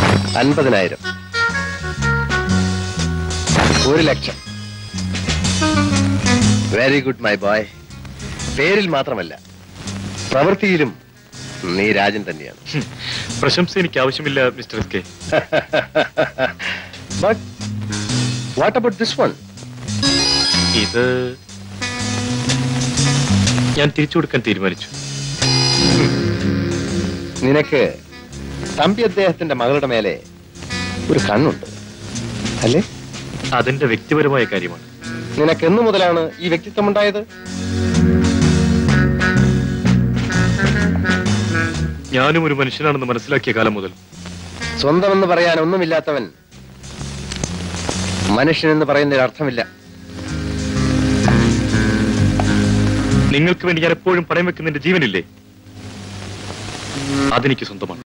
അൻപതിനായിരം ഒരു ലക്ഷം വെരി ഗുഡ് മൈ ബോയ് പേരിൽ മാത്രമല്ല പ്രവൃത്തിയിലും നീ രാജൻ തന്നെയാണ് ഹും, പ്രശംസ എനിക്ക് ആവശ്യമില്ല mister S K but what about this one ഇത് ഞാൻ തിരിച്ചു കൊടുക്കാൻ തീരുമാനിച്ചു നിനക്ക് തമ്പി അദ്ദേഹത്തിന്റെ മകളുടെ മേലെ ഒരു കണ്ണുണ്ട് അല്ലേ അതെന്റെ വ്യക്തിപരമായ കാര്യമാണ് നിനക്ക് എന്നു മുതലാണ് ഈ വ്യക്തിത്വം ഉണ്ടായത് ഞാനും ഒരു മനുഷ്യനാണെന്ന് മനസ്സിലാക്കിയ കാലം മുതൽ സ്വന്തമെന്ന് പറയാൻ ഒന്നുമില്ലാത്തവൻ മനുഷ്യനെന്ന് പറയുന്നതിൽ അർത്ഥമില്ല നിങ്ങൾക്ക് വേണ്ടി ഞാൻ എപ്പോഴും പണയം വെക്കുന്ന എന്റെ ജീവനില്ലേ അതെനിക്ക് സ്വന്തമാണ്